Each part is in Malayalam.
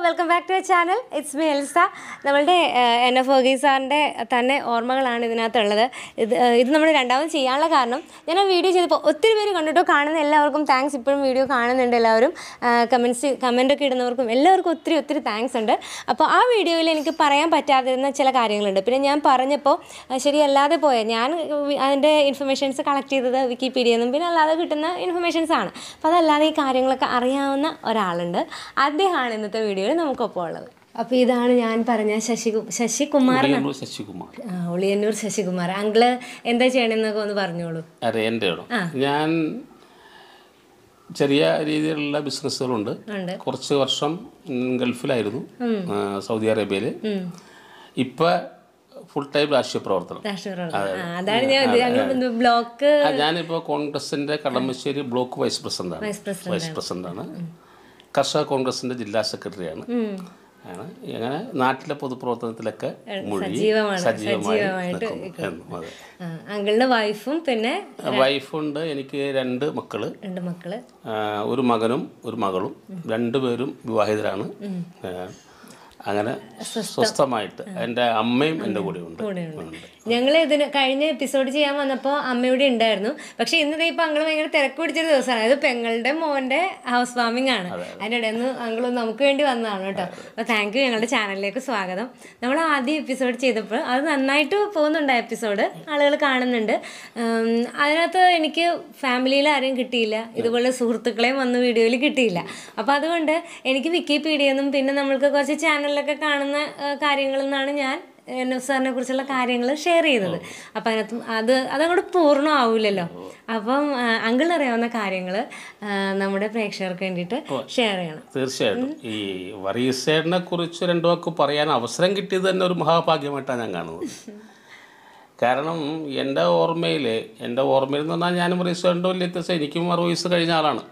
Welcome back to channel it's me Elsa നമ്മളുടെ എൻ എഫ് ഫർഗീസ് സാറിൻ്റെ തന്നെ ഓർമ്മകളാണ് ഇതിനകത്തുള്ളത് ഇത് ഏഹ്, ഇത് നമ്മൾ രണ്ടാമത് ചെയ്യാനുള്ള കാരണം ഞാൻ ആ വീഡിയോ ചെയ്തപ്പോൾ ഒത്തിരി പേര് കണ്ടിട്ടോ കാണുന്ന എല്ലാവർക്കും താങ്ക്സ് ഇപ്പോഴും വീഡിയോ കാണുന്നുണ്ട് എല്ലാവരും കമൻസ് കമൻ്റൊക്കെ ഇടുന്നവർക്കും എല്ലാവർക്കും ഒത്തിരി ഒത്തിരി താങ്ക്സ് ഉണ്ട് അപ്പോൾ ആ വീഡിയോയിൽ എനിക്ക് പറയാൻ പറ്റാതിരുന്ന ചില കാര്യങ്ങളുണ്ട് പിന്നെ ഞാൻ പറഞ്ഞപ്പോൾ ആ, ശരിയല്ലാതെ പോയ ഞാൻ വി- അതിൻ്റെ ഇൻഫർമേഷൻസ് കളക്ട് ചെയ്തത് വിക്കിപീഡിയയിൽ നിന്നും പിന്നെ അല്ലാതെ കിട്ടുന്ന ഇൻഫർമേഷൻസ് ആണ് അപ്പോൾ അതല്ലാതെ ഈ കാര്യങ്ങളൊക്കെ അറിയാവുന്ന ഒരാളുണ്ട് അദ്ദേഹമാണ് ഇന്നത്തെ വീഡിയോയിൽ നമുക്കൊപ്പം ഉള്ളത് അപ്പോൾ ഇതാണ് ഞാൻ പറഞ്ഞ ശശി ശശികുമാർ ഉളിയന്നൂർ ശശികുമാർ ആ, ഉളിയന്നൂർ ശശികുമാർ അങ്കിള് എന്താ ചെയ്യണമെന്നൊക്കെ ഒന്ന് പറഞ്ഞോളൂ അതെ എൻ്റെ ആണോ ഞാൻ ചെറിയ രീതിയിലുള്ള ബിസിനസ്സുകളുണ്ട് ഉണ്ട് കുറച്ച് വർഷം ഉം, ഗൾഫിലായിരുന്നു ആ, സൗദി അറേബ്യയിൽ ഇപ്പം ഫുൾ ടൈം രാഷ്ട്രീയ പ്രവർത്തനം രാഷ്ട്രീയപ്രവർത്തനം ആ, അതാണ് ഞാൻ ഇത് അങ്ങ് ബ്ലോക്ക് ആ, ഞാനിപ്പോൾ കോൺഗ്രസിൻ്റെ കടമ്പശ്ശേരി ബ്ലോക്ക് വൈസ് പ്രസിഡന്റാണ് വൈസ് പ്രസിഡന്റ് വൈസ് പ്രസിഡന്റാണ് കർഷക കോൺഗ്രസിൻ്റെ ജില്ലാ സെക്രട്ടറിയാണ് ആണ് അങ്ങനെ നാട്ടിലെ പൊതുപ്രവർത്തനത്തിലൊക്കെ മുഴുകി സജീവമാണ്, സജീവമായി സജീവമായിട്ട് നിൽക്കുന്നു എന്നും അതെ ആ, അങ്കിളിന്റെ വൈഫും പിന്നെ വൈഫുണ്ട് എനിക്ക് രണ്ട് മക്കള് രണ്ട് മക്കള് ആ, ഒരു മകനും ഒരു മകളും രണ്ടുപേരും വിവാഹിതരാണ് ആ, അങ്ങനെ സ്വസ്ഥമായിട്ട് എൻ്റെ അമ്മയും എൻ്റെ കൂടെ ഉണ്ട് ഉണ്ട്. ഞങ്ങൾ ഇതിന് കഴിഞ്ഞ എപ്പിസോഡ് ചെയ്യാൻ വന്നപ്പോൾ അമ്മയുടെ ഉണ്ടായിരുന്നു പക്ഷെ ഇന്ന് ദേ ഇപ്പൊ അങ്കിള് ഭയങ്കര തിരക്ക് പിടിച്ചൊരു ദിവസമാണ് അത് പെങ്ങളുടെ മോന്റെ ഹൗസ് വാമിംഗ് ആണ് അതിനിടയിൽ നിന്ന് അങ്കിള് നമുക്ക് വേണ്ടി വന്നതാണ് കേട്ടോ അപ്പൊ താങ്ക് യു ഞങ്ങളുടെ ചാനലിലേക്ക് സ്വാഗതം നമ്മൾ ആദ്യം എപ്പിസോഡ് ചെയ്തപ്പോൾ അത് നന്നായിട്ട് പോകുന്നുണ്ട് എപ്പിസോഡ് ആളുകൾ കാണുന്നുണ്ട് ഉം, അതിനകത്ത് എനിക്ക് ഫാമിലിയിൽ ആരെയും കിട്ടിയില്ല ഇതുപോലെ സുഹൃത്തുക്കളെയും വന്ന് വീഡിയോയിൽ കിട്ടിയില്ല അപ്പോൾ അതുകൊണ്ട് എനിക്ക് വിക്കിപീഡിയെന്നും പിന്നെ നമ്മൾക്ക് കുറച്ച് ചാനലിലൊക്കെ കാണുന്ന ആ, കാര്യങ്ങളിൽ നിന്നാണ് ഞാൻ എൻ എഫ് സാറിനെ കുറിച്ചുള്ള കാര്യങ്ങൾ ഷെയർ ചെയ്തത് അപ്പം അതിനകത്ത് അത് അതങ്ങോട്ട് പൂർണ്ണമാവില്ലല്ലോ അപ്പം അങ്കിൾ അറിയാവുന്ന കാര്യങ്ങൾ നമ്മുടെ പ്രേക്ഷകർക്ക് വേണ്ടിയിട്ട് ഷെയർ ചെയ്യണം തീർച്ചയായിട്ടും ഈ വറീസേടിനെ കുറിച്ച് രണ്ടു വാക്ക് പറയാൻ അവസരം കിട്ടിയത് തന്നെ ഒരു മഹാഭാഗ്യമായിട്ടാണ് ഞാൻ കാണുന്നത് കാരണം എൻ്റെ ഓർമ്മയിൽ എൻ്റെ ഓർമ്മയിൽ എന്ന് പറഞ്ഞാൽ ഞാനും വറീസേടിൻ്റെ വലിയ വ്യത്യാസം എനിക്കും അറുപത് വയസ്സ് കഴിഞ്ഞ ആളാണ്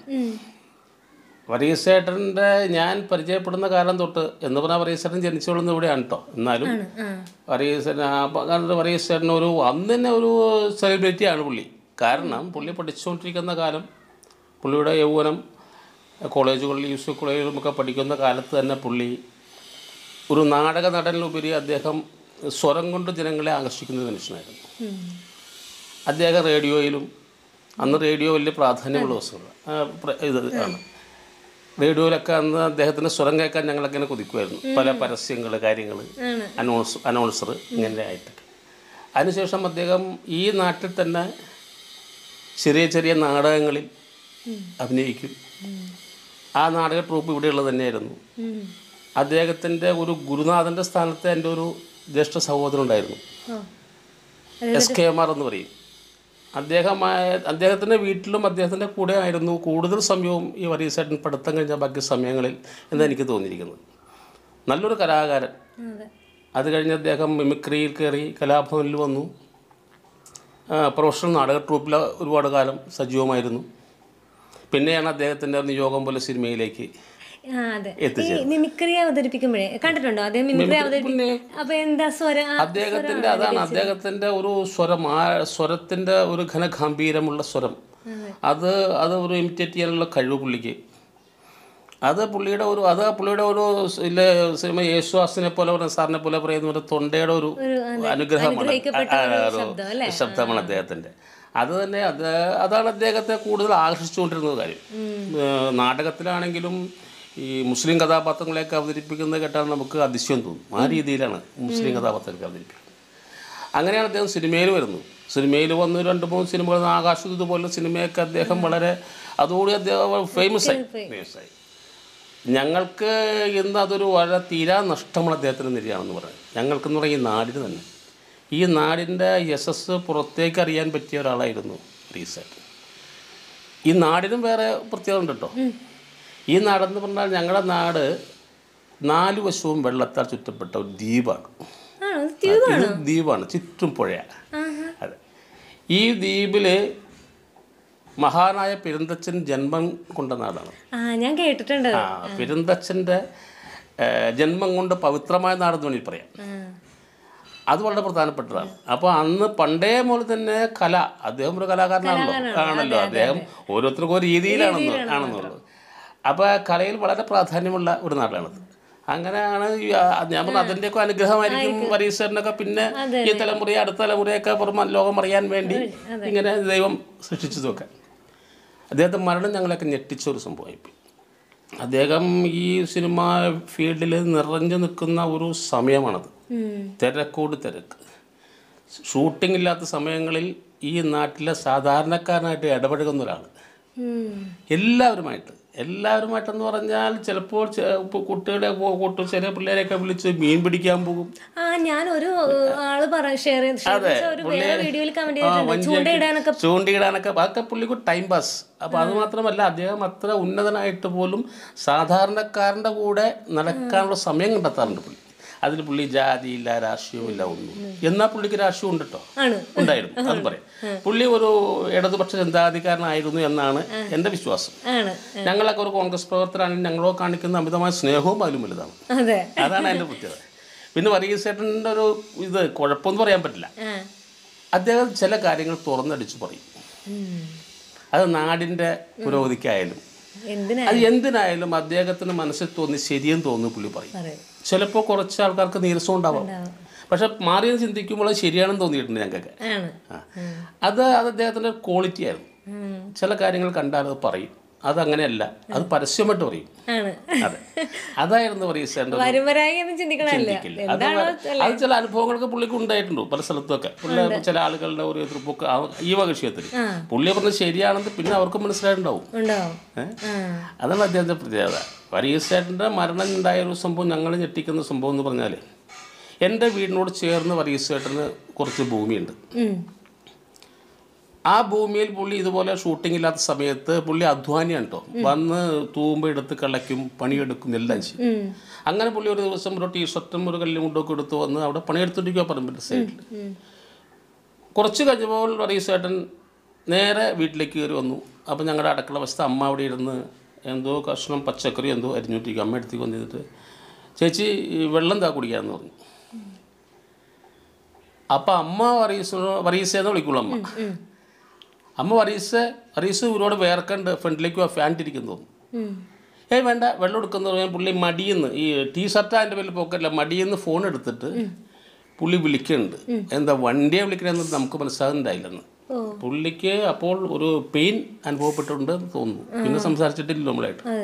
വറീസേട്ടൻ്റെ ഞാൻ പരിചയപ്പെടുന്ന കാലം തൊട്ട് എന്ന് പറഞ്ഞാൽ വറീസേട്ടൻ ജനിച്ചു കൊള്ളുന്നത് ഇവിടെയാണ് കേട്ടോ എന്നാലും വറീസേട്ടൻ കാരണം വറീസേട്ടൻ ഒരു അന്ന് തന്നെ ഒരു സെലിബ്രിറ്റിയാണ് പുള്ളി കാരണം പുള്ളി പഠിച്ചുകൊണ്ടിരിക്കുന്ന കാലം പുള്ളിയുടെ യൗവനം കോളേജുകളിൽ യൂസ് കോളേജിലും ഒക്കെ പഠിക്കുന്ന കാലത്ത് തന്നെ പുള്ളി ഒരു നാടക നടനിലുപരി അദ്ദേഹം സ്വരം കൊണ്ട് ജനങ്ങളെ ആകർഷിക്കുന്ന ഒരു മനുഷ്യനായിരുന്നു അദ്ദേഹം റേഡിയോയിലും അന്ന് റേഡിയോ വലിയ പ്രാധാന്യമുള്ള ദിവസങ്ങളാണ് ആ, പ്ര- ഇത് ആണ് റേഡിയോയിലൊക്കെ അന്ന് അദ്ദേഹത്തിൻ്റെ സ്വരം കേൾക്കാൻ ഞങ്ങളൊക്കെ ഇങ്ങനെ കൊതിക്കുമായിരുന്നു പല പരസ്യങ്ങൾ കാര്യങ്ങൾ അനൗൺസ് അനൗൺസർ ഇങ്ങനെ ആയിട്ടൊക്കെ അതിനുശേഷം അദ്ദേഹം ഈ നാട്ടിൽ തന്നെ ചെറിയ ചെറിയ നാടകങ്ങളിൽ അഭിനയിക്കും ആ നാടക ട്രൂപ്പ് ഇവിടെയുള്ളത് തന്നെയായിരുന്നു അദ്ദേഹത്തിൻ്റെ ഒരു ഗുരുനാഥൻ്റെ സ്ഥാനത്ത് എൻ്റെ ഒരു ജ്യേഷ്ഠ സഹോദരൻ ഉണ്ടായിരുന്നു എസ് കെ എം ആർ എന്ന് പറയും അദ്ദേഹമായ അദ്ദേഹത്തിൻ്റെ വീട്ടിലും അദ്ദേഹത്തിൻ്റെ കൂടെ ആയിരുന്നു കൂടുതൽ സമയവും ഈ വരീസേട്ടൻ പഠിത്തം കഴിഞ്ഞ ബാക്കി സമയങ്ങളിൽ എന്ന് എനിക്ക് തോന്നിയിരിക്കുന്നത് നല്ലൊരു കലാകാരൻ അതെ അത് കഴിഞ്ഞ് അദ്ദേഹം മിമിക്രിയിൽ കയറി കലാഭവനിൽ വന്നു ആ, പ്രൊഫഷണൽ നാടക ട്രൂപ്പിൽ ഒരുപാട് കാലം സജീവമായിരുന്നു പിന്നെയാണ് അദ്ദേഹത്തിൻ്റെ നിയോഗം പോലെ സിനിമയിലേക്ക് ആ അതെ ഈ മിമിക്രി അവതരിപ്പിക്കുമ്പോഴേ കണ്ടിട്ടുണ്ടോ അദ്ദേഹം മിമിക്രി അവതരിപ്പിക്കും അപ്പൊ എന്താ സ്വരം ആ, അദ്ദേഹത്തിൻ്റെ അതാണ് അദ്ദേഹത്തിൻ്റെ ഒരു സ്വരം ആ സ്വരത്തിൻ്റെ ഒരു ഘനഗാംഭീര്യമുള്ള സ്വരം അത് അത് ഒരു ഇമിറ്റേറ്റ് ചെയ്യാനുള്ള കഴിവ് പുള്ളിക്ക് അത് പുള്ളിയുടെ ഒരു അത് പുള്ളിയുടെ ഒരു സ് ഇല്ല സിനിമ യേശുദാസിനെ പോലെ ഒരു സാറിനെ പോലെ പറയുന്ന ഒരു തൊണ്ടയുടെ ഒരു അനുഗ്രഹമാണ് അനുഗ്രഹിക്കപ്പെട്ട ആ, ഒരു ഒരു ശബ്ദം അല്ലേ? ശബ്ദമാണ് അദ്ദേഹത്തിൻ്റെ അത് തന്നെ അത് അതാണ് അദ്ദേഹത്തെ കൂടുതൽ ആകർഷിച്ചുകൊണ്ടിരുന്നത് കാര്യം ഏഹ് നാടകത്തിലാണെങ്കിലും ഈ മുസ്ലിം കഥാപാത്രങ്ങളെയൊക്കെ അവതരിപ്പിക്കുന്നത് കേട്ടാൽ നമുക്ക് അതിശയം തോന്നും ആ രീതിയിലാണ് മുസ്ലിം കഥാപാത്രങ്ങളെ അവതരിപ്പിക്കുന്നത് അങ്ങനെയാണ് അദ്ദേഹം സിനിമയിൽ വരുന്നത് സിനിമയിൽ വന്ന് രണ്ട് മൂന്ന് സിനിമകൾ ആകാശദൂത് പോലുള്ള സിനിമയൊക്കെ അദ്ദേഹം വളരെ അതോടെ അദ്ദേഹം ഫേമസ് ആയി ഫേമസ് ആയി ഞങ്ങൾക്ക് ഇന്ന് അതൊരു വളരെ തീരാ നഷ്ടമാണ് അദ്ദേഹത്തിന് നിര്യാണെന്ന് പറയുന്നത് ഞങ്ങൾക്കെന്ന് പറഞ്ഞാൽ ഈ നാടിന് തന്നെ ഈ നാടിൻ്റെ യശസ് പുറത്തേക്ക് അറിയാൻ പറ്റിയ ഒരാളായിരുന്നു റീസെറ്റ് ഈ നാടിനും വേറെ പ്രത്യേകത ഉണ്ട് കേട്ടോ ഈ നാടെന്ന് പറഞ്ഞാൽ ഞങ്ങളുടെ നാട് നാല് വശവും വെള്ളത്താൽ ചുറ്റപ്പെട്ട ഒരു ദ്വീപാണ് ആണോ ഇത് ട്യൂബ് ഇത് ദ്വീപാണ് ചുറ്റും പുഴയാണ് അതെ ഈ ദ്വീപിൽ മഹാനായ പെരുന്തച്ഛൻ ജന്മം കൊണ്ട നാടാണ് ആ ഞാൻ കേട്ടിട്ടുണ്ട് ആ പെരുന്തച്ഛൻ്റെ ഏഹ്, ജന്മം കൊണ്ട് പവിത്രമായ നാടെന്ന് വേണമെങ്കിൽ പറയാം ആ. അത് വളരെ പ്രധാനപ്പെട്ടതാണ് അപ്പോൾ അന്ന് പണ്ടേ മുതൽ തന്നെ കല അദ്ദേഹം ഒരു കലാകാരനാണല്ലോ ആണല്ലോ അദ്ദേഹം ഓരോരുത്തർക്കും ഒരു രീതിയിലാണെന്ന് ആണെന്നുള്ളത് അപ്പോൾ കലയിൽ വളരെ പ്രാധാന്യമുള്ള ഒരു നാടാണത് അങ്ങനെയാണ് ഈ, ആ, ഞാൻ പറഞ്ഞ അതിൻ്റെയൊക്കെ അനുഗ്രഹമായിരിക്കും വരീശ്വരനൊക്കെ പിന്നെ ഈ തലമുറയെ അടുത്ത തലമുറയൊക്കെ പുറമെ ലോകം അറിയാൻ വേണ്ടി ഇങ്ങനെ ദൈവം സൃഷ്ടിച്ചതൊക്കെ അദ്ദേഹത്തെ മരണം ഞങ്ങളെയൊക്കെ ഞെട്ടിച്ച ഒരു സംഭവമായിപ്പോയി അദ്ദേഹം ഈ സിനിമ ഫീൽഡിൽ നിറഞ്ഞു നിൽക്കുന്ന ഒരു സമയമാണത് തിരക്കോട് തിരക്ക് ഷൂട്ടിംഗ് ഇല്ലാത്ത സമയങ്ങളിൽ ഈ നാട്ടിലെ സാധാരണക്കാരനായിട്ട് ഇടപഴകുന്ന ഒരാൾ ഉം. എല്ലാവരുമായിട്ട് എല്ലാവരുമായിട്ടെന്ന് പറഞ്ഞാൽ ചിലപ്പോൾ ചെ- ഇപ്പൊ കുട്ടികളെ പോ- കൂട്ടു ചെറിയ പിള്ളേരെയൊക്കെ വിളിച്ച് മീൻ പിടിക്കാൻ പോകും ആ ഞാൻ ഒരു ഏഹ്, ആള് പറ ഷെയർ ഒരു വേറെ വീഡിയോയിൽ കമന്റ് ചെയ്തിട്ടുണ്ട് ചൂണ്ടയിടാനൊക്കെ ചൂണ്ടിയിടാനൊക്കെ അതൊക്കെ പുള്ളിക്ക് ടൈം പാസ് അപ്പോൾ അത് മാത്രമല്ല അദ്ദേഹം അത്ര ഉന്നതനായിട്ട് പോലും സാധാരണക്കാരൻ്റെ കൂടെ നടക്കാനുള്ള സമയം കണ്ടെത്താറുണ്ട് പുള്ളി അതിൽ പുള്ളി ജാതിയില്ല രാഷ്ട്രീയമില്ല ഒന്നും എന്നാൽ പുള്ളിക്ക് രാഷ്ട്രീയം ഉണ്ട് കേട്ടോ ആണ് ഉണ്ടായിരുന്നു അത് പറയാം പുള്ളി ഒരു ഇടതുപക്ഷ ചിന്താധികാരനായിരുന്നു എന്നാണ് എൻ്റെ വിശ്വാസം ആണ് ഞങ്ങളൊക്കെ ഒരു കോൺഗ്രസ് പ്രവർത്തകരാണെങ്കിൽ ഞങ്ങളോ കാണിക്കുന്ന അമിതമായ സ്നേഹവും അതിലും വലുതാണ് അതെ അതാണ് അതിൻ്റെ പ്രത്യേകത പിന്നെ വർഗീസേട്ടൻ്റെ ഒരു ഇത് കുഴപ്പമൊന്നും പറയാൻ പറ്റില്ല ആ അദ്ദേഹം ചില കാര്യങ്ങൾ തുറന്നടിച്ച് പറയും ഉം. അത് നാടിൻ്റെ പുരോഗതിക്കായാലും എന്തിനാ അത് എന്തിനായാലും അദ്ദേഹത്തിന് മനസ്സിൽ തോന്നി ശരിയെന്ന് തോന്നുന്നു പുള്ളി പറയും പറയും ചിലപ്പോൾ കുറച്ച് ആൾക്കാർക്ക് നീരസം ഉണ്ടാവാം പക്ഷെ മാറിയത് ചിന്തിക്കുമ്പോൾ അത് ശരിയാണെന്ന് തോന്നിയിട്ടുണ്ട് ഞങ്ങൾക്ക് ആണ് ആ. അത് അത് അദ്ദേഹത്തിൻ്റെ ക്വാളിറ്റി ആയിരുന്നു ഉം. ചില കാര്യങ്ങൾ കണ്ടാൽ അത് പറയും അതങ്ങനെയല്ല അത് പരസ്യമായിട്ട് പറയും ആണ് അതെ അതായിരുന്നു വർഗീസേട്ടൻ്റെ ഒരു വരുമ്പരായി എന്ന് ചിന്തിക്കണല്ലേ ചിന്തിക്കില്ല. അത് വ- അത് ചില അനുഭവങ്ങളൊക്കെ പുള്ളിക്ക് ഉണ്ടായിട്ടുണ്ട് പല സ്ഥലത്തൊക്കെ പുള്ളി ചില ആളുകളുടെ ഒരു എതിർപ്പൊക്കെ ആ- ഈ വക വിഷയത്തിൽ പുള്ളി പറഞ്ഞത് ശരിയാണെന്ന് പിന്നെ അവർക്ക് മനസ്സിലായിട്ടുണ്ടാവും ഉണ്ടാവും ഏ? ആ അതാണ് അദ്ദേഹത്തിൻ്റെ പ്രത്യേകത വർഗീസേട്ടൻ്റെ മരണം ഉണ്ടായ ഒരു സംഭവം ഞങ്ങൾ ഞെട്ടിക്കുന്ന സംഭവം എന്ന് പറഞ്ഞാൽ എൻ്റെ വീടിനോട് ചേർന്ന് വർഗീസേട്ടന് കുറച്ച് ഭൂമിയുണ്ട് ഉം. ആ ഭൂമിയിൽ പുള്ളി ഇതുപോലെ ഷൂട്ടിംഗ് ഇല്ലാത്ത സമയത്ത് പുള്ളി അധ്വാനിയാണ് കേട്ടോ വന്ന് തൂമ്പ എടുത്ത് കളയ്ക്കും പണിയെടുക്കും എല്ലാം ചെയ്യും ഉം. അങ്ങനെ പുള്ളി ഒരു ദിവസം ഒരു ടീഷർട്ടും ഒരു കല്ലും കൊണ്ടൊക്കെ എടുത്ത് വന്ന് അവിടെ പണിയെടുത്തിരിക്കുക പറമ്പിൻ്റെ സൈഡിൽ കുറച്ച് കഴിഞ്ഞപ്പോൾ റീസേട്ടൻ നേരെ വീട്ടിലേക്ക് കയറി വന്നു അപ്പോൾ ഞങ്ങളുടെ അടുക്കള വശത്ത് അമ്മ അവിടെ ഇരുന്ന് എന്തോ കഷ്ണം പച്ചക്കറി എന്തോ അരിഞ്ഞിട്ടിരിക്കും അമ്മ എടുത്തേക്ക് വന്നിട്ട് ചേച്ചി ഈ വെള്ളം താ കുടിക്കാമെന്ന് പറഞ്ഞു അപ്പം അമ്മ വറീസ് വറീസേന്ന് വിളിക്കുള്ളൂ അമ്മ അമ്മ വറീസ് വറീസ് ഇവരോട് വേർക്കണ്ട് ഫ്രണ്ടിലേക്ക് ഫാൻ ഇരിക്കുന്നു തോന്നുന്നു ഉം. ഏയ് വേണ്ട വെള്ളം എടുക്കുന്ന പറഞ്ഞാൽ പുള്ളി മടിയെന്ന് ഈ ടീ ഷർട്ട് അതിൻ്റെ പേരിൽ പോക്കല്ല മടിയെന്ന് ഫോൺ എടുത്തിട്ട് പുള്ളി വിളിക്കുന്നുണ്ട് എന്താ വണ്ടിയെ വിളിക്കണമെന്ന് നമുക്ക് മനസ്സിലാകുന്നുണ്ടായില്ലെന്ന് ഓ പുള്ളിക്ക് അപ്പോൾ ഒരു പെയിൻ അനുഭവപ്പെട്ടിട്ടുണ്ട് എന്ന് തോന്നുന്നു പിന്നെ സംസാരിച്ചിട്ടില്ല നമ്മളായിട്ട് അതെ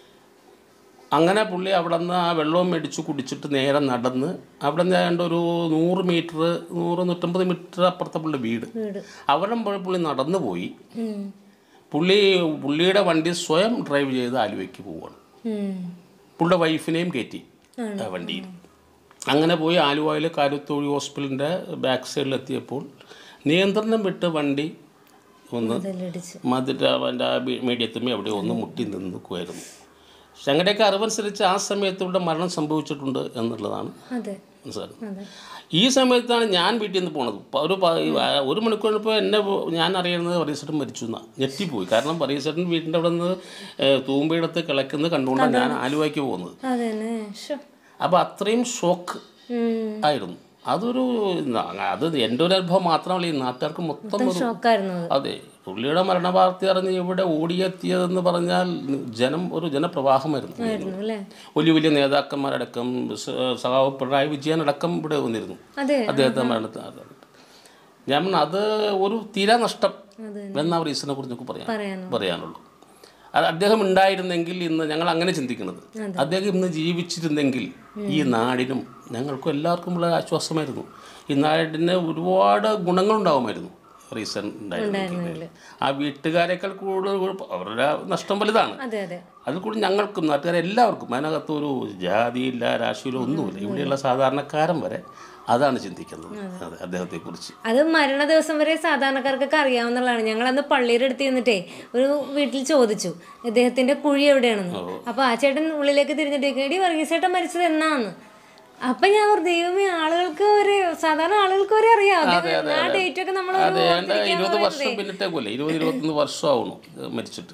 അങ്ങനെ പുള്ളി അവിടെ നിന്ന് ആ വെള്ളവും മേടിച്ച് കുടിച്ചിട്ട് നേരെ നടന്ന് അവിടെ നിന്ന് ഏതാണ്ട് ഒരു നൂറ് മീറ്റർ നൂറ് നൂറ്റമ്പത് മീറ്റർ അപ്പുറത്തെ പുള്ളി വീട് വീട് അവിടെ പോയി പുള്ളി നടന്നു പോയി ഉം. പുള്ളി പുള്ളിയുടെ വണ്ടി സ്വയം ഡ്രൈവ് ചെയ്ത് ആലുവയ്ക്ക് പോവുകയാണ് ഉം. പുള്ളിയുടെ വൈഫിനെയും കയറ്റി ആ വണ്ടിയിൽ അങ്ങനെ പോയി ആലുവയിൽ കാരുത്തോഴി ഹോസ്പിറ്റലിൻ്റെ ബാക്ക് സൈഡിലെത്തിയപ്പോൾ നിയന്ത്രണം വിട്ട് വണ്ടി ഒന്ന് അതിലിടിച്ച് മധുര അവൻ്റെ ആ മീഡിയത്തുമ്മ എവിടെ ഒന്ന് മുട്ടി നിന്ന് നിൽക്കുമായിരുന്നു ഞങ്ങളുടെയൊക്കെ അറിവനുസരിച്ച് ആ സമയത്ത് ഇവിടെ മരണം സംഭവിച്ചിട്ടുണ്ട് എന്നുള്ളതാണ് അതെ മനസ്സിലാക്കുന്നത് അതെ ഈ സമയത്താണ് ഞാൻ വീട്ടിൽ നിന്ന് പോണത് ഇപ്പം ഒരു പ- ഒരു മണിക്കൂറിനിപ്പോൾ എന്നെ പോ- ഞാൻ അറിയുന്നത് വറീസേട്ടൻ മരിച്ചു എന്നാണ് ഞെട്ടിപ്പോയി കാരണം വറീസേട്ടൻ വീടിൻ്റെ അവിടെ നിന്ന് തൂമ്പയെടുത്ത് കിളക്കുന്നത് കണ്ടുകൊണ്ടാണ് ഞാൻ ആലുവയ്ക്ക് പോകുന്നത് അതെ തന്നെ ശോ. അപ്പോൾ അത്രയും ഷോക്ക് ഉം. ആയിരുന്നു അതൊരു ന- അത് എൻ്റെ ഒരു അനുഭവം മാത്രമല്ല ഈ നാട്ടുകാർക്ക് മൊത്തം ഒരു ഷോക്കായിരുന്നു അത് അതെ പുള്ളിയുടെ മരണവാർത്ത അറിഞ്ഞ് ഇവിടെ ഓടിയെത്തിയതെന്ന് പറഞ്ഞാൽ ജനം ഒരു ജനപ്രവാഹമായിരുന്നു ആയിരുന്നു അല്ലേ വലിയ വലിയ നേതാക്കന്മാരടക്കം സ- സഖാവ് പിണറായി വിജയൻ അടക്കം ഇവിടെ വന്നിരുന്നു അതെ അദ്ദേഹത്തെ മരണത്തിന് അറിഞ്ഞിട്ട്. ഞാൻ പറഞ്ഞു, അത് ഒരു തീരാ നഷ്ടം അതെ എന്ന റീസണെ കുറിച്ച് പറയാൻ പറയാനോ പറയാനുള്ളൂ അത് അദ്ദേഹം ഉണ്ടായിരുന്നെങ്കിൽ ഇന്ന് ഞങ്ങൾ അങ്ങനെ ചിന്തിക്കുന്നത് അദ്ദേഹം ഇന്ന് ജീവിച്ചിരുന്നെങ്കിൽ ഈ നാടിനും ഞങ്ങൾക്കും എല്ലാവർക്കും ഉള്ള ആശ്വാസമായിരുന്നു ഈ നാടിന് ഒരുപാട് ഗുണങ്ങളുണ്ടാവുമായിരുന്നു റീസൺ ഉണ്ടായിരുന്നെങ്കിൽ ആ വീട്ടുകാരെക്കാൾ കൂടുതൽ കുഴപ്പം- അവരുടെ നഷ്ടം വലുതാണ് അതെ അതെ അതിൽ കൂടി ഞങ്ങൾക്കും നാട്ടുകാരെ എല്ലാവർക്കും അതിനകത്ത് ഒരു ജാതിയില്ല രാശിയില്ല ഒന്നുമില്ല ഇവിടെയുള്ള സാധാരണക്കാരൻ വരെ അതാണ് ചിന്തിക്കുന്നത് അതെ അദ്ദേഹത്തെക്കുറിച്ച് അത് മരണ ദിവസം വരെ സാധാരണക്കാർക്കൊക്കെ അറിയാവുന്നതാണ് ഞങ്ങൾ അന്ന് പള്ളിയുടെ അടുത്ത് നിന്നിട്ടേ ഒരു വീട്ടിൽ ചോദിച്ചു ഇദ്ദേഹത്തിന്റെ കുഴി എവിടെയാണെന്ന് അപ്പൊ ആ ചേട്ടൻ ഉള്ളിലേക്ക് തിരിഞ്ഞിട്ട് എടി വർഗീസ് ചേട്ടൻ മരിച്ചത് എന്നാന്ന് അപ്പൊ ഞാൻ ഓർത്തു, ദൈവമേ ആളുകൾക്ക് ഒരു സാധാരണ ആളുകൾക്ക് വരെ അറിയാം അദ്ദേഹം ആ ഡേറ്റ് ഒക്കെ നമ്മൾ അതെ ഏണ്ട ഇരുപത് വർഷം പിന്നിട്ടേക്കുമല്ലേ ഇരുപത് ഇരുപത്തൊന്ന് വർഷമാവണു ഇത് മരിച്ചിട്ട്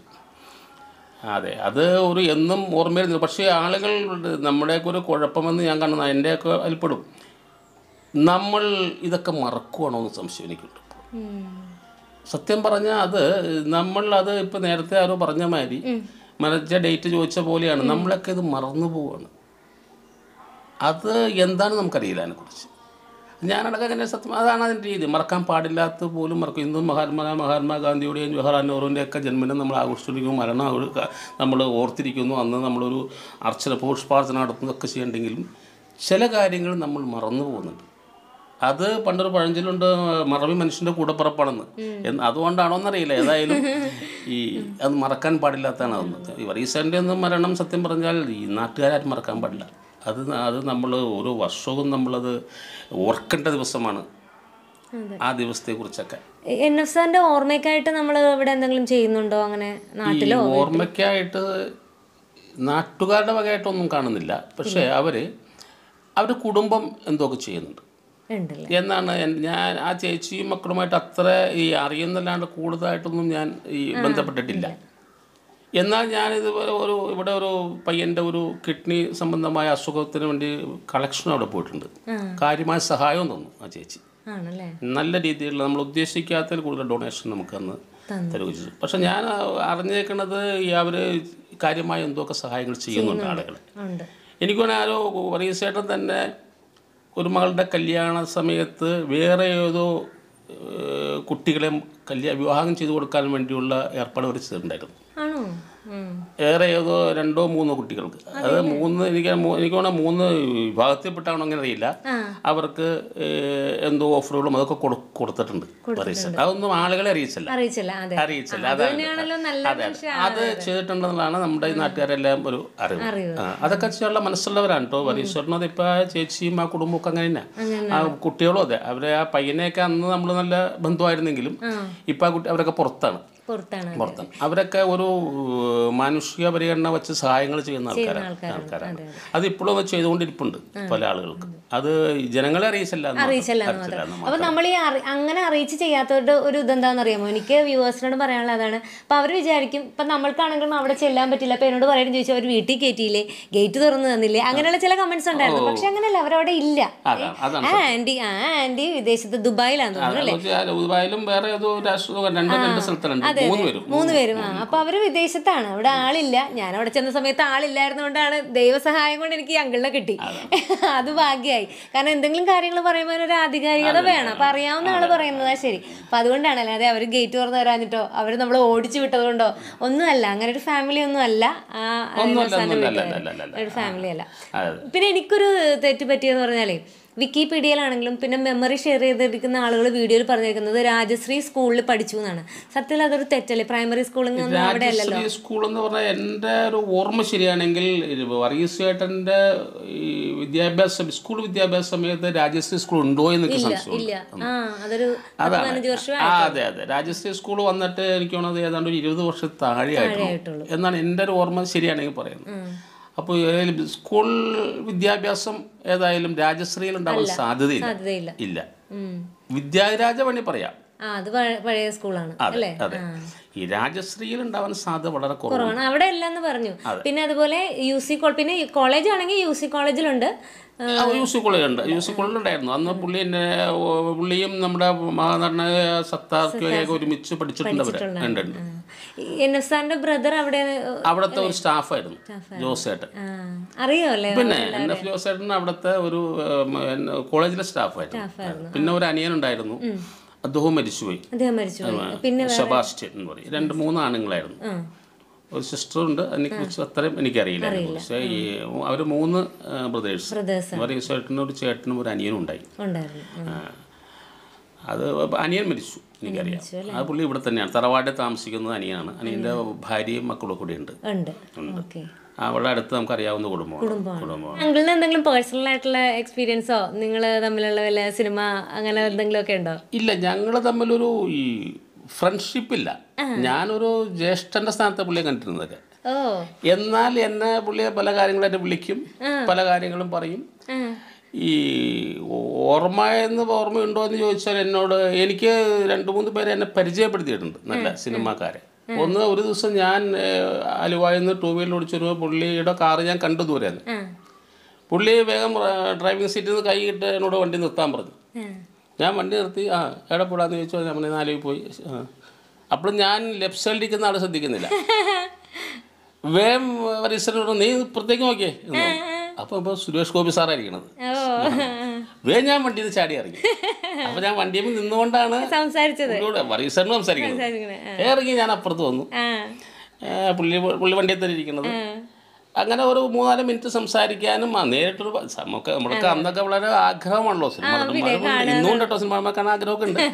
അതെ അത് ഒരു എന്നും ഓർമ്മയിൽ നിൽക്കും പക്ഷേ ആളുകൾ നമ്മുടെയൊക്കെ ഒരു കുഴപ്പമെന്ന് ഞാൻ കാണുന്നത് എൻ്റെയൊക്കെ അതിൽപ്പെടും നമ്മൾ ഇതൊക്കെ മറക്കുവാണോ എന്ന് സംശയം എനിക്കുണ്ട് സത്യം പറഞ്ഞാൽ അത് നമ്മൾ അത് ഇപ്പം നേരത്തെ ആരോ പറഞ്ഞ മാതിരി മരിച്ച ഡേറ്റ് ചോദിച്ച പോലെയാണ് നമ്മളൊക്കെ ഇത് മറന്നു പോവാണ് അത് എന്താണ് നമുക്കറിയില്ല അതിനെക്കുറിച്ച് ഞാനടക്കം അങ്ങനെ സത്യം അതാണ് അതിൻ്റെ രീതി മറക്കാൻ പാടില്ലാത്ത പോലും മറക്കും ഇന്നും മഹാത്മാ മഹാത്മാഗാന്ധിയുടെയും ജവഹർലാൽ നെഹ്റുവിൻ്റെ ഒക്കെ ജന്മദിനം നമ്മൾ ആഘോഷിച്ചിരിക്കുന്നു മരണം അവർ നമ്മൾ ഓർത്തിരിക്കുന്നു അന്ന് നമ്മളൊരു അർച്ചന പുഷ്പാർച്ചന നടത്തുന്നതൊക്കെ ചെയ്യണ്ടെങ്കിലും ചില കാര്യങ്ങൾ നമ്മൾ മറന്നു പോകുന്നുണ്ട് അത് പണ്ടൊരു പഴഞ്ചൊല്ലുണ്ട് മറവി മനുഷ്യൻ്റെ കൂടപ്പിറപ്പാണെന്ന് എന്ന് അതുകൊണ്ടാണോ എന്നറിയില്ല ഏതായാലും ഈ അത് മറക്കാൻ പാടില്ലാത്തതാണ് അതൊന്ന് ഈ വറീസൻ്റെ ഒന്നും മരണം സത്യം പറഞ്ഞാൽ ഈ നാട്ടുകാരും മറക്കാൻ പാടില്ല അത് ന- അത് നമ്മൾ ഓരോ വർഷവും നമ്മളത് ഓർക്കേണ്ട ദിവസമാണ് ആ ദിവസത്തെക്കുറിച്ചൊക്കെ എൻ എഫ് സാറിന്റെ ഓർമ്മയ്ക്കായിട്ട് നമ്മൾ ഇവിടെ എന്തെങ്കിലും ചെയ്യുന്നുണ്ടോ അങ്ങനെ ഈ ഓർമ്മയ്ക്കായിട്ട് നാട്ടുകാരുടെ വകയായിട്ടൊന്നും കാണുന്നില്ല പക്ഷേ അവർ അവരുടെ കുടുംബം എന്തൊക്കെ ചെയ്യുന്നുണ്ട് ഉണ്ടല്ലേ എന്നാണ് എൻ- ഞാൻ ആ ചേച്ചിയും മക്കളുമായിട്ട് അത്ര ഈ അറിയുന്നല്ലാണ്ട് കൂടുതലായിട്ടൊന്നും ഞാൻ ഈ ബന്ധപ്പെട്ടിട്ടില്ല എന്നാൽ ഞാൻ ഇതുപോലെ ഒരു ഇവിടെ ഒരു പയ്യൻ്റെ ഒരു കിഡ്നി സംബന്ധമായ അസുഖത്തിന് വേണ്ടി കളക്ഷൻ അവിടെ പോയിട്ടുണ്ട് കാര്യമായ സഹായവും തന്നു ആ ചേച്ചി ആണല്ലേ നല്ല രീതിയിലുള്ള നമ്മൾ ഉദ്ദേശിക്കാത്തതിൽ കൂടുതൽ ഡൊണേഷൻ നമുക്കന്ന് തരുകയും ചെയ്തു പക്ഷെ ഞാൻ അറിഞ്ഞേക്കണത് ഈ അവർ കാര്യമായ എന്തൊക്കെ സഹായങ്ങൾ ചെയ്യുന്നുണ്ട് ആളുകൾ ഉണ്ട് എനിക്ക് വേണേൽ ആരോ വറീസേട്ടൻ തന്നെ ഒരു മകളുടെ കല്യാണ സമയത്ത് വേറെ ഏതോ ഏഹ്, കുട്ടികളെ കല്യാ വിവാഹം ചെയ്തു കൊടുക്കാൻ വേണ്ടിയുള്ള ഏർപ്പാട് അവർ ചെയ്തിട്ടുണ്ടായിരുന്നു ആണോ ഉം. ഏറെ ഏതോ രണ്ടോ മൂന്നോ കുട്ടികൾക്ക് അത് മൂന്ന് എനിക്ക് മൂ- എനിക്ക് വേണം മൂന്ന് വിഭാഗത്തിൽപ്പെട്ടാണോ അങ്ങനെ അറിയില്ല അവർക്ക് ഏഹ്, എന്തോ ഓഫറുകളും അതൊക്കെ കൊടു- കൊടുത്തിട്ടുണ്ട് വറീസേട്ടൻ അതൊന്നും ആളുകളെ അറിയിച്ചില്ല അറിയിച്ചില്ല അതെ അറിയിച്ചില്ല അതാണ് തന്നെയാണല്ലോ നല്ല അതെ അതെ. അത് ചെയ്തിട്ടുണ്ടെന്നുള്ളതാണ് നമ്മുടെ ഈ നാട്ടുകാരെല്ലാം ഒരു അറിവ് ആ, അതൊക്കെ ചെയ്യാനുള്ള മനസ്സുള്ളവരാണ് കേട്ടോ വരീശ്വരനും അതിപ്പോ ആ ചേച്ചിയും ആ കുടുംബമൊക്കെ അങ്ങനെ തന്നെ ആ കുട്ടികളും അതെ അവരെ ആ പയ്യനെയൊക്കെ അന്ന് നമ്മൾ നല്ല ബന്ധുവായിരുന്നെങ്കിലും ഇപ്പൊ ആ കുട്ടി അവരൊക്കെ പുറത്താണ് പുറത്താണ് പുറത്താണ് അവരൊക്കെ ഒരു ഏഹ്, മാനുഷിക പരിഗണന വെച്ച് സഹായങ്ങൾ ചെയ്യുന്ന ആൾക്കാരാണ് ആൾക്കാരാണ് അത് ഇപ്പോഴും അത് ചെയ്തുകൊണ്ടിരിപ്പുണ്ട് പല ആളുകൾക്കും അത് ജനങ്ങളെ അറിയിച്ചില്ല എന്ന് മാത്രം. അറിയിച്ചല്ല എന്ന് അറിയിച്ചില്ല മാത്രം എന്ന് അപ്പൊ നമ്മൾ ഈ അറി- അങ്ങനെ അറിയിച്ച് ചെയ്യാത്തവരുടെ ഒരു ഇതെന്താണെന്ന് അറിയാമോ എനിക്ക് വ്യൂവേഴ്സിനോട് പറയാനുള്ള അതാണ് അപ്പൊ അവർ വിചാരിക്കും ഇപ്പൊ നമ്മൾക്കാണെങ്കിലും അവിടെ ചെല്ലാൻ പറ്റില്ല അപ്പൊ എന്നോട് പറയാൻ ചോദിച്ചാൽ അവർ വീട്ടിൽ കയറ്റിയില്ലേ ഗേറ്റ് തുറന്നു തന്നില്ലേ അങ്ങനെയുള്ള ചില കമന്റ്സ് ഉണ്ടായിരുന്നു പക്ഷെ അങ്ങനെയല്ല അവരവിടെ ഇല്ല അതാണ് അതാണ് ആ ആന്റി ആ ആന്റി വിദേശത്ത് ദുബായിലാന്ന് തോന്നുന്നു അല്ലേ ദുബായിലും വേറെ ഏതോ രാഷ്ട്രീയ രണ്ട് രണ്ട് സ്ഥലത്തുണ്ട് മൂന്ന് പേരും മൂന്ന് പേരും ആ അപ്പൊ അവര് വിദേശത്താണ് അവിടെ ആളില്ല ഞാൻ അവിടെ ചെന്ന സമയത്ത് ആളില്ലായിരുന്നോണ്ടാണ് ദൈവസഹായം കൊണ്ട് എനിക്ക് ഈ അങ്കിളിനെ കിട്ടി അത് ഭാഗ്യമായി കാരണം എന്തെങ്കിലും കാര്യങ്ങൾ പറയുമ്പോൾ ഒരു ആധികാരികത വേണം അപ്പൊ അറിയാവുന്ന ആള് പറയുന്നതാ ശരി അപ്പൊ അതുകൊണ്ടാണ് അല്ലാതെ അവർ ഗേറ്റ് തുറന്ന് തരാഞ്ഞിട്ടോ അവർ നമ്മളെ ഓടിച്ചു വിട്ടതുകൊണ്ടോ ഒന്നുമല്ല അങ്ങനെ ഒരു ഫാമിലി ഒന്നും അല്ല ആ ഒന്നുമല്ല, അവസാനം ഒന്നുമല്ല, വീട്ടുകാര്. അല്ല, അല്ല, അല്ല. ഒരു ഫാമിലി അല്ല അതെ. പിന്നെ എനിക്കൊരു തെറ്റ് പറ്റിയെന്ന് പറഞ്ഞാലേ വിക്കിപീഡിയയിലാണെങ്കിലും പിന്നെ മെമ്മറി ഷെയർ ചെയ്തിരിക്കുന്ന ആളുകൾ വീഡിയോയിൽ പറഞ്ഞിരിക്കുന്നത് രാജശ്രീ സ്കൂളിൽ പഠിച്ചു എന്നാണ് സത്യത്തിൽ അതൊരു തെറ്റല്ലേ പ്രൈമറി സ്കൂളിൽ നിന്നും അവിടെ അല്ലല്ലോ രാജശ്രീ സ്കൂൾ എന്ന് പറഞ്ഞാൽ എൻ്റെ ഒരു ഓർമ്മ ശരിയാണെങ്കിൽ ഇത് വർഗീസ് ചേട്ടൻ്റെ ഈ വിദ്യാഭ്യാസം സ്കൂൾ വിദ്യാഭ്യാസ സമയത്ത് രാജശ്രീ സ്കൂൾ ഉണ്ടോ എന്ന് എനിക്ക് സംശയമുണ്ട് ഇല്ല ആ അതൊരു പത്ത് പതിനഞ്ച് വർഷം ആ അതെ അതെ രാജശ്രീ സ്കൂൾ വന്നിട്ട് എനിക്ക് തോന്നുന്നത് ഏതാണ്ട് ഒരു ഇരുപത് വർഷം താഴെയായിട്ടുള്ളൂ ആയിട്ടുള്ളൂ. എന്നാണ് എൻ്റെ ഒരു ഓർമ്മ ശരിയാണെങ്കിൽ പറയുന്നത് അപ്പോൾ ഏതായാലും സ്കൂൾ വിദ്യാഭ്യാസം ഏതായാലും രാജശ്രീയിൽ ഉണ്ടാവാൻ സാധ്യതയില്ല സാധ്യതയില്ല ഇല്ല ഉം. വിദ്യാരാജ വേണി പറയാം ആ അത് പഴ- പഴയ സ്കൂളാണ് അല്ലേ അതെ ഈ രാജശ്രീയിൽ ഉണ്ടാവാൻ സാധ്യത വളരെ കുറവാണ് കുറവാണ് അവിടെ ഇല്ലെന്ന് പറഞ്ഞു പിന്നെ അതുപോലെ യു സി കോളേജ് പിന്നെ കോളേജ് ആണെങ്കിൽ യു സി കോളേജിലുണ്ട് ആ, ആ, യു സി കോളേജുണ്ട് യു സി കോളേജിലുണ്ടായിരുന്നു അന്ന് പുള്ളി എന്നെ ഓ, പുള്ളിയും നമ്മുടെ മഹാനടനായ സത്താർക്കൊക്കെ ഒരുമിച്ച് പഠിച്ചിട്ടുണ്ട് അവര് ഉണ്ട് ഉണ്ട് എൻ എഫ് സാറിന്റെ ബ്രദർ അവിടെ അവിടുത്തെ ഒരു സ്റ്റാഫായിരുന്നു ജോസേട്ടൻ ആ, അറിയാമല്ലേ പിന്നെ എൻ എഫ് ജോസേട്ടൻ അവിടുത്തെ ഒരു ഉം, എന്ന- കോളേജിലെ സ്റ്റാഫായിരുന്നു പിന്നെ ഒരു അനിയനുണ്ടായിരുന്നു അദ്ദേഹവും മരിച്ചുപോയി അദ്ദേഹം മരിച്ചു പോയി. പിന്നെ സെബാസ്റ്റ്യൻ എന്ന് പറയും രണ്ട് മൂന്ന് ആണുങ്ങളായിരുന്നു ആ ഒരു സിസ്റ്ററുണ്ട് അതിനെക്കുറിച്ച് അത്രയും എനിക്കറിയില്ല പക്ഷേ ഈ അവർ മൂന്ന് ബ്രദേഴ്സ് ബ്രദേഴ്സ് ഒരു ചേട്ടനും ഒരു ചേട്ടനും ഒരു അനിയനും ഉണ്ടായി ഉണ്ടായിരുന്നു ആ. അത് അനിയൻ മരിച്ചു എനിക്കറിയാം ആ പുള്ളി ഇവിടെ തന്നെയാണ് തറവാട്ടിൽ താമസിക്കുന്നത് അനിയനാണ് അനിയൻ്റെ ഭാര്യയും മക്കളും കൂടി ഉണ്ട് ഉണ്ട് ഓക്കെ അവളുടെ അടുത്ത് നമുക്ക് അറിയാവുന്ന കുടുംബമാണ് കുടുംബമാണ് അങ്കിളിന് എന്തെങ്കിലും പേഴ്സണൽ ആയിട്ടുള്ള എക്സ്പീരിയൻസോ നിങ്ങൾ തമ്മിലുള്ള വല്ല സിനിമ അങ്ങനെ എന്തെങ്കിലും ഒക്കെ ഉണ്ടോ ഇല്ല ഞങ്ങൾ തമ്മിലൊരു ഈ ഫ്രണ്ട്ഷിപ്പ് ഇല്ല ഞാനൊരു ജ്യേഷ്ഠൻ്റെ സ്ഥാനത്തെ പുള്ളിയെ കണ്ടിരുന്നത് ഓ എന്നാൽ എന്നെ പുള്ളിയെ പല കാര്യങ്ങളായിട്ട് വിളിക്കും പല കാര്യങ്ങളും പറയും ആ ഈ ഓർമ്മ എന്ന് ഓർമ്മയുണ്ടോ എന്ന് ചോദിച്ചാൽ എന്നോട് എനിക്ക് രണ്ട് മൂന്ന് പേരെ എന്നെ പരിചയപ്പെടുത്തിയിട്ടുണ്ട് നല്ല സിനിമാക്കാരെ ഒന്ന് ഒരു ദിവസം ഞാൻ ഏഹ്, ആലുവായിൽ നിന്ന് ടൂ വീലർ ഓടിച്ചൊരു പുള്ളിയുടെ കാറ് ഞാൻ കണ്ടു ദൂരെയാണ് ആ പുള്ളി വേഗം ആ, ഡ്രൈവിംഗ് സീറ്റിൽ നിന്ന് കൈ ഇട്ട് എന്നോട് വണ്ടി നിർത്താൻ പറഞ്ഞു ആ. ഞാൻ വണ്ടി നിർത്തി ആ എവിടെ പോടാന്ന് ചോദിച്ചു ഞാൻ പറഞ്ഞു നാലുവിൽ പോയി ആ അപ്പോൾ ഞാൻ ലെഫ്റ്റ് സൈഡിൽ ഇരിക്കുന്ന ആളെ ശ്രദ്ധിക്കുന്നില്ല വേഗം വരീശ്വരൻ പറഞ്ഞു നീ പുറത്തേക്ക് നോക്കിയേ എന്ന് പറഞ്ഞു. അപ്പോൾ ഇപ്പോൾ സുരേഷ് ഗോപി സാറായിരിക്കണത് ഓ വേ ഞാൻ വണ്ടിയിൽ നിന്ന് ചാടി ഇറങ്ങി അപ്പോൾ ഞാൻ വണ്ടിയിൽ നിന്നുകൊണ്ടാണ് സംസാരിച്ചത് പുള്ളിയോട് വർഗീസറിന് സംസാരിക്കുന്നത് സംസാരിക്കണേ. ഇറങ്ങി ഞാൻ അപ്പുറത്ത് വന്നു ആ ഏ, പുള്ളി പുള്ളി വണ്ടിയിൽ തന്നെ ഇരിക്കുന്നത് അങ്ങനെ ഒരു മൂന്നാല് മിനിറ്റ് സംസാരിക്കാനും ആ നേരിട്ടൊരു പ- നമുക്ക് നമ്മളൊക്കെ അന്നൊക്കെ വളരെ ആഗ്രഹമാണല്ലോ സിനിമ നടന്മാർ ഇന്നും കേട്ടോ സിനിമ കാണാൻ ആഗ്രഹമൊക്കെ ഉണ്ട്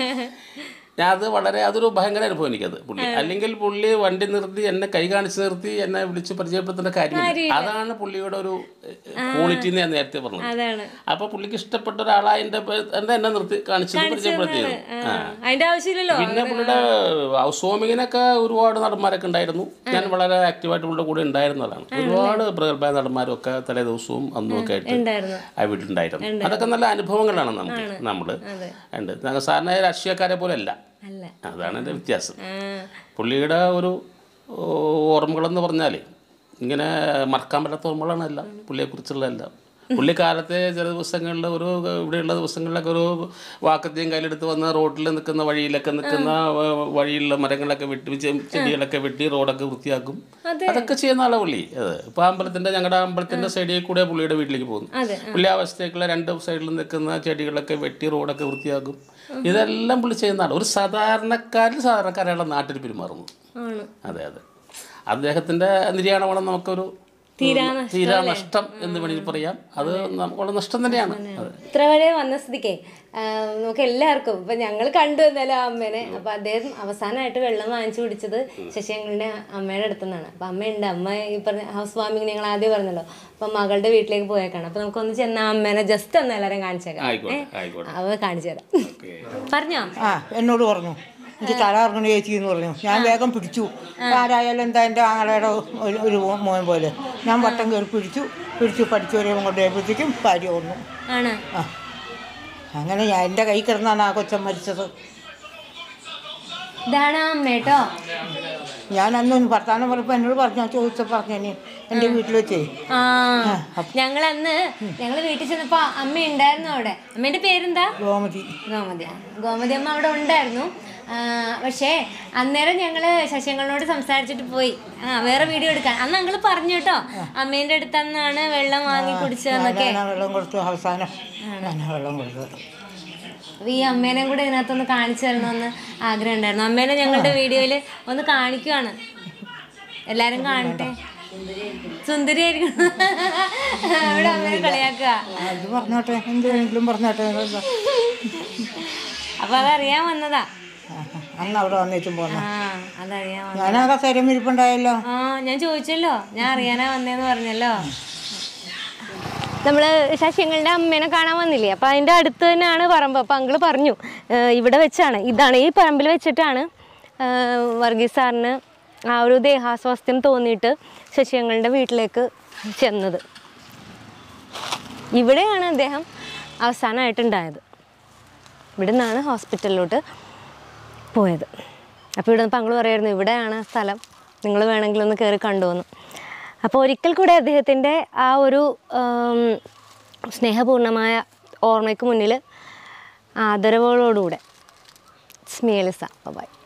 ഞാൻ അത് വളരെ അതൊരു ഭയങ്കര അനുഭവം എനിക്കത് പുള്ളി അല്ലെങ്കിൽ പുള്ളി വണ്ടി നിർത്തി എന്നെ കൈ കാണിച്ച് നിർത്തി എന്നെ വിളിച്ച് പരിചയപ്പെടുത്തേണ്ട കാര്യമില്ല അതാണ് പുള്ളിയുടെ ഒരു ക്വാളിറ്റി എന്ന് ഞാൻ നേരത്തെ പറഞ്ഞത് അതാണ് അപ്പോൾ പുള്ളിക്ക് ഇഷ്ടപ്പെട്ട ഒരാളാ എൻ്റെ എന്നെ എന്നെ നിർത്തി കാണിച്ചത് പരിചയപ്പെടുത്തിയത് ആ, അതിന്റെ ആവശ്യമില്ലല്ലോ പിന്നെ പുള്ളിയുടെ ഹൗസ് വാമിങ്ങിനൊക്കെ ഒരുപാട് നടന്മാരൊക്കെ ഉണ്ടായിരുന്നു ഞാൻ വളരെ ആക്റ്റീവായിട്ട് പുള്ളിയുടെ കൂടെ ഉണ്ടായിരുന്നതാണ് ഒരുപാട് പ്രഗത്ഭമായ നടന്മാരും ഒക്കെ തലേ ദിവസവും അന്നും ഒക്കെ ആയിട്ട് ഉണ്ടായിരുന്നു ആ വീട്ടിലുണ്ടായിരുന്നു അതൊക്കെ നല്ല അനുഭവങ്ങളാണ് നമുക്ക് നമ്മൾ ഉണ്ട് ഞങ്ങൾ സാധാരണ രാഷ്ട്രീയക്കാരെ പോലെ അല്ല അല്ല അതാണ് എൻ്റെ വ്യത്യാസം ആ പുള്ളിയുടെ ഒരു ഓ, ഓർമ്മകളെന്ന് പറഞ്ഞാൽ ഇങ്ങനെ മറക്കാൻ പറ്റാത്ത ഓർമ്മകളാണ് എല്ലാം പുള്ളിയെക്കുറിച്ചുള്ള എല്ലാം പുള്ളിക്കാലത്തെ ചില ദിവസങ്ങളിൽ ഒരു ഇവിടെയുള്ള ദിവസങ്ങളിലൊക്കെ ഒരു വാക്കത്തെയും കയ്യിലെടുത്ത് വന്ന് റോഡിൽ നിൽക്കുന്ന വഴിയിലൊക്കെ നിൽക്കുന്ന വ- വഴിയിലുള്ള മരങ്ങളൊക്കെ വെട്ടി ചെ- ചെടികളൊക്കെ വെട്ടി റോഡൊക്കെ വൃത്തിയാക്കും അതൊക്കെ ചെയ്യുന്ന ആളാ പുള്ളി അത് ഇപ്പോൾ അമ്പലത്തിൻ്റെ ഞങ്ങളുടെ അമ്പലത്തിൻ്റെ സൈഡിൽ കൂടെ പുള്ളിയുടെ വീട്ടിലേക്ക് പോകുന്നു അതെ പുള്ളി ആ വശത്തേക്കുള്ള രണ്ട് സൈഡിൽ നിൽക്കുന്ന ചെടികളൊക്കെ വെട്ടി റോഡൊക്കെ വൃത്തിയാക്കും ഇതെല്ലാം പുള്ളി ചെയ്യുന്ന ആൾ ഒരു സാധാരണക്കാരിൽ സാധാരണക്കാരാണ് നാട്ടിൽ പെരുമാറുന്നത് ആണ് അതെ അതെ അദ്ദേഹത്തിൻ്റെ നിര്യാണമാണ് നമുക്കൊരു തീരാനഷ്ടം തീരാ നഷ്ടം എന്ന് വേണമെങ്കിൽ പറയാം അത് നമുക്കുള്ള നഷ്ടം തന്നെയാണ് അതെ ഇത്ര വരെ വന്ന സ്ഥിതിക്കേ ആ, നമുക്ക് എല്ലാവർക്കും ഇപ്പൊ ഞങ്ങൾ കണ്ടു എന്നാലും ആ അമ്മേനെ അപ്പൊ അദ്ദേഹം അവസാനമായിട്ട് വെള്ളം വാങ്ങിച്ചു കുടിച്ചത് ശശിയങ്ങളുടെ അമ്മയുടെ അടുത്തു നിന്നാണ് അപ്പൊ അമ്മയുണ്ട് അമ്മ ഈ പറഞ്ഞ ഹൗസ് വാമിങ് ഞങ്ങൾ ആദ്യം പറഞ്ഞല്ലോ അപ്പൊ മകളുടെ വീട്ടിലേക്ക് പോയേക്കാണ് അപ്പൊ നമുക്കൊന്ന് ചെന്ന് ആ അമ്മേനെ ജസ്റ്റ് ഒന്ന് എല്ലാവരും കാണിച്ചേക്കാം ആയിക്കോട്ടെ ആയിക്കോട്ടെ അവ കാണിച്ചു തരാം ഓക്കെ പറഞ്ഞോ ആ എന്നോട് പറഞ്ഞു എനിക്ക് തല ഇറങ്ങണ ചേച്ചി എന്ന് പറഞ്ഞു ഞാൻ വേഗം പിടിച്ചു ആരായാലും എന്താ എൻ്റെ ആങ്ങളുടെ ഒരു ഒരു മോൻ പോലെ ഞാൻ വട്ടം കയറി പിടിച്ചു പിടിച്ചു പഠിച്ചു വരെ കൊണ്ടുപോയപ്പോഴത്തേക്കും കാര്യം ഒന്നു ആണ് ആ അങ്ങനെ ഞാൻ എൻ്റെ കൈ കിടന്നാണ് ആ കൊച്ചൻ മരിച്ചത് ഇതാണ് ആ അമ്മ കേട്ടോ ഞാൻ അന്ന് വർത്താനം പറഞ്ഞപ്പോൾ എന്നോട് പറഞ്ഞു ചോദിച്ച പറഞ്ഞു എൻ്റെ വീട്ടിൽ വെച്ചേ ആ ഞങ്ങൾ അന്ന് ഞങ്ങൾ വീട്ടിൽ ചെന്നപ്പോ അമ്മ ഉണ്ടായിരുന്നു അവിടെ അമ്മേന്റെ പേരെന്താ ഗോമതി ഗോമതി ആ. ഗോമതി അമ്മ അവിടെ ഉണ്ടായിരുന്നു ആ, പക്ഷേ അന്നേരം ഞങ്ങള് ശശിങ്ങളോട് സംസാരിച്ചിട്ട് പോയി ആ വേറെ വീഡിയോ എടുക്കാൻ അന്ന് അങ്ങള് പറഞ്ഞു കേട്ടോ അമ്മേന്റെ അടുത്തന്നാണ് വെള്ളം വാങ്ങി കുടിച്ചതെന്നൊക്കെ ഞാനാ വെള്ളം കൊടുത്തു അവസാനം ഞാനാ വെള്ളം കൊടുത്തത് അപ്പൊ ഈ അമ്മേനെ കൂടെ ഇതിനകത്തൊന്ന് കാണിച്ചു തരണമെന്ന് ആഗ്രഹം ഉണ്ടായിരുന്നു അമ്മേനെ ഞങ്ങളുടെ വീഡിയോയില് ഒന്ന് കാണിക്കുവാണ് എല്ലാരും കാണട്ടെ സുന്ദരിയായിരിക്കും അവിടെ അമ്മേനെ കളിയാക്കുക അത് പറഞ്ഞോട്ടെ എന്ത് വേണമെങ്കിലും പറഞ്ഞോട്ടെ അപ്പൊ അതറിയാൻ വന്നതാ ആ, അന്ന് അവിടെ വന്നേച്ചും പോന്നു ആ അതറിയാൻ വന്ന ഞാൻ ആ കസേരം ഇരിപ്പുണ്ടായല്ലോ ആ ഞാൻ ചോദിച്ചല്ലോ ഞാൻ അറിയാനാ വന്നേന്ന് പറഞ്ഞല്ലോ നമ്മൾ ശശിങ്ങളുടെ അമ്മേനെ കാണാൻ വന്നില്ലേ അപ്പം അതിൻ്റെ അടുത്ത് തന്നെയാണ് പറമ്പ് അപ്പം അങ്കിള് പറഞ്ഞു "ഏഹ് ഇവിടെ വെച്ചാണ് ഇതാണ് ഈ പറമ്പിൽ വെച്ചിട്ടാണ് ഏഹ് വർഗീസ് സാറിന് ആ ഒരു ദേഹാസ്വാസ്ഥ്യം തോന്നിയിട്ട് ശശിങ്ങളുടെ വീട്ടിലേക്ക് ചെന്നത് ഇവിടെയാണ് അദ്ദേഹം അവസാനമായിട്ടുണ്ടായത് ഇവിടെ നിന്നാണ് ഹോസ്പിറ്റലിലോട്ട് പോയത് അപ്പോൾ ഇവിടെ നിന്ന് പങ്കൾ പറയായിരുന്നു ഇവിടെയാണ് സ്ഥലം നിങ്ങൾ വേണമെങ്കിൽ ഒന്ന് കയറി കണ്ടുവന്നു അപ്പോൾ ഒരിക്കൽ കൂടെ അദ്ദേഹത്തിൻ്റെ ആ ഒരു ആം, സ്നേഹപൂർണമായ ഓർമ്മയ്ക്ക് മുന്നിൽ ആദരവുകളോടുകൂടെ സ്മേലിസ ബൈ